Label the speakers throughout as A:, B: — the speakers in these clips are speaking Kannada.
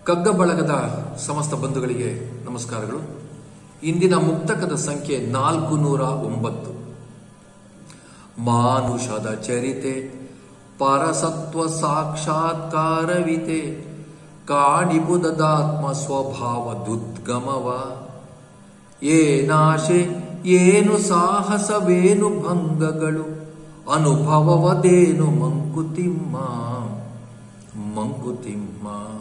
A: ಕಗ್ಗ ಬಳಗದ ಸಮಸ್ತ ಬಂಧುಗಳಿಗೆ ನಮಸ್ಕಾರಗಳು ಇಂದಿನ ಮುಕ್ತಕದ ಸಂಖ್ಯೆ ನಾಲ್ಕು ನೂರ ಒಂಬತ್ತು ಮಾನುಷದ ಚರಿತೆ ಪರಸತ್ವ ಸಾಕ್ಷಾತ್ಕಾರವಿತೆ ಕಾಣಿಬುದದಾತ್ಮ ಸ್ವಭಾವ ದುದ್ಗಮವ ಏನಾಶೆ ಏನು ಸಾಹಸವೇನು ಭಂಗಗಳು ಅನುಭವವದೇನು ಮಂಕುತಿಮ್ಮ ಮಂಕುತಿಮ್ಮ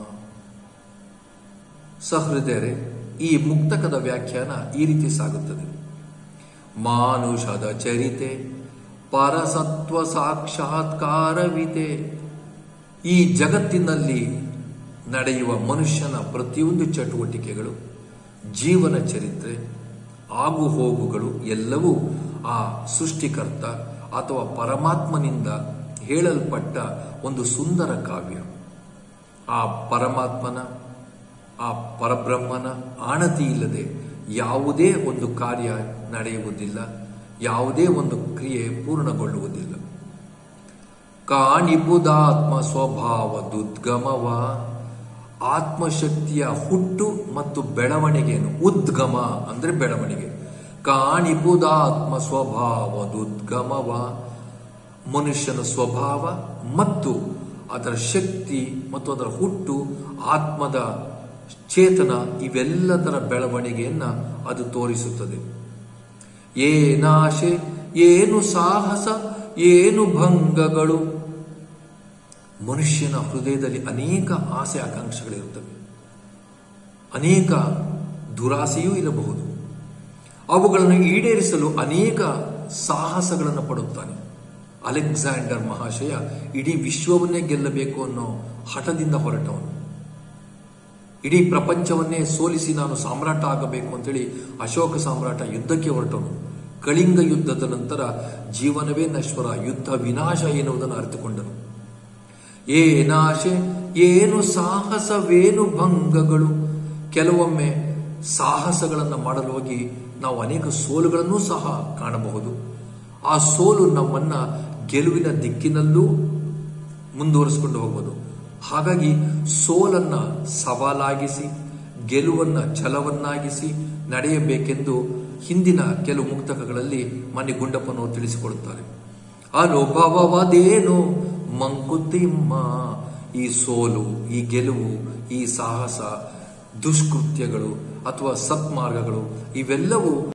A: ಸಹೃದಯರೇ ಈ ಮುಕ್ತಕದ ವ್ಯಾಖ್ಯಾನ ಈ ರೀತಿ ಸಾಗುತ್ತದೆ ಮಾನುಷದ ಚರಿತೆ ಪರಸತ್ವ ಸಾಕ್ಷಾತ್ಕಾರವಿದೆ ಈ ಜಗತ್ತಿನಲ್ಲಿ ನಡೆಯುವ ಮನುಷ್ಯನ ಪ್ರತಿಯೊಂದು ಚಟುವಟಿಕೆಗಳು ಜೀವನ ಚರಿತ್ರೆ ಆಗು ಹೋಗುಗಳು ಎಲ್ಲವೂ ಆ ಸೃಷ್ಟಿಕರ್ತ ಅಥವಾ ಪರಮಾತ್ಮನಿಂದ ಹೇಳಲ್ಪಟ್ಟ ಒಂದು ಸುಂದರ ಕಾವ್ಯ ಆ ಪರಮಾತ್ಮನ ಆ ಪರಬ್ರಹ್ಮನ ಆಣತಿ ಇಲ್ಲದೆ ಯಾವುದೇ ಒಂದು ಕಾರ್ಯ ನಡೆಯುವುದಿಲ್ಲ ಯಾವುದೇ ಒಂದು ಕ್ರಿಯೆ ಪೂರ್ಣಗೊಳ್ಳುವುದಿಲ್ಲ ಕಾಣಿಬುದಾತ್ಮ ಸ್ವಭಾವ ದುದ್ಗಮವ ಆತ್ಮಶಕ್ತಿಯ ಹುಟ್ಟು ಮತ್ತು ಬೆಳವಣಿಗೆಯನ್ನು ಉದ್ಗಮ ಅಂದ್ರೆ ಬೆಳವಣಿಗೆ ಕಾಣಿಬುದಾತ್ಮ ಸ್ವಭಾವ ದುದ್ಗಮವ ಮನುಷ್ಯನ ಸ್ವಭಾವ ಮತ್ತು ಅದರ ಶಕ್ತಿ ಮತ್ತು ಅದರ ಹುಟ್ಟು ಆತ್ಮದ ಚೇತನ ಇವೆಲ್ಲದರ ಬೆಳವಣಿಗೆಯನ್ನ ಅದು ತೋರಿಸುತ್ತದೆ ಏನಾಶೆ ಏನು ಸಾಹಸ ಏನು ಭಂಗಗಳು ಮನುಷ್ಯನ ಹೃದಯದಲ್ಲಿ ಅನೇಕ ಆಸೆ ಆಕಾಂಕ್ಷೆಗಳಿರುತ್ತವೆ ಅನೇಕ ದುರಾಸೆಯೂ ಇರಬಹುದು ಅವುಗಳನ್ನು ಈಡೇರಿಸಲು ಅನೇಕ ಸಾಹಸಗಳನ್ನು ಪಡುತ್ತಾನೆ ಅಲೆಕ್ಸಾಂಡರ್ ಮಹಾಶಯ ಇಡೀ ವಿಶ್ವವನ್ನೇ ಗೆಲ್ಲಬೇಕು ಅನ್ನೋ ಹಠದಿಂದ ಹೊರಟವನು ಇಡೀ ಪ್ರಪಂಚವನ್ನೇ ಸೋಲಿಸಿ ನಾನು ಸಾಮ್ರಾಟ ಆಗಬೇಕು ಅಂತೇಳಿ ಅಶೋಕ ಸಾಮ್ರಾಟ ಯುದ್ಧಕ್ಕೆ ಹೊರಟವನು ಕಳಿಂಗ ಯುದ್ಧದ ನಂತರ ಜೀವನವೇ ನಶ್ವರ ಯುದ್ಧ ವಿನಾಶ ಎನ್ನುವುದನ್ನು ಅರಿತುಕೊಂಡನು ಏನಾಶೆ ಏನು ಸಾಹಸವೇನು ಭಂಗಗಳು ಕೆಲವೊಮ್ಮೆ ಸಾಹಸಗಳನ್ನು ಮಾಡಲು ಹೋಗಿ ನಾವು ಅನೇಕ ಸೋಲುಗಳನ್ನೂ ಸಹ ಕಾಣಬಹುದು ಆ ಸೋಲು ನಮ್ಮನ್ನ ಗೆಲುವಿನ ದಿಕ್ಕಿನಲ್ಲೂ ಮುಂದುವರಿಸಿಕೊಂಡು ಹೋಗ್ಬೋದು ಹಾಗಾಗಿ ಸೋಲನ್ನ ಸವಾಲಾಗಿಸಿ ಗೆಲುವನ್ನ ಛಲವನ್ನಾಗಿಸಿ ನಡೆಯಬೇಕೆಂದು ಹಿಂದಿನ ಕೆಲವು ಮುಕ್ತಕಗಳಲ್ಲಿ ಮನೆ ಗುಂಡಪ್ಪನವರು ತಿಳಿಸಿಕೊಡುತ್ತಾರೆ ಅನುಭವವದೇನು ಮಂಕುತಿಮ್ಮ ಈ ಸೋಲು ಈ ಗೆಲುವು ಈ ಸಾಹಸ ದುಷ್ಕೃತ್ಯಗಳು ಅಥವಾ ಸತ್ಮಾರ್ಗಗಳು ಇವೆಲ್ಲವೂ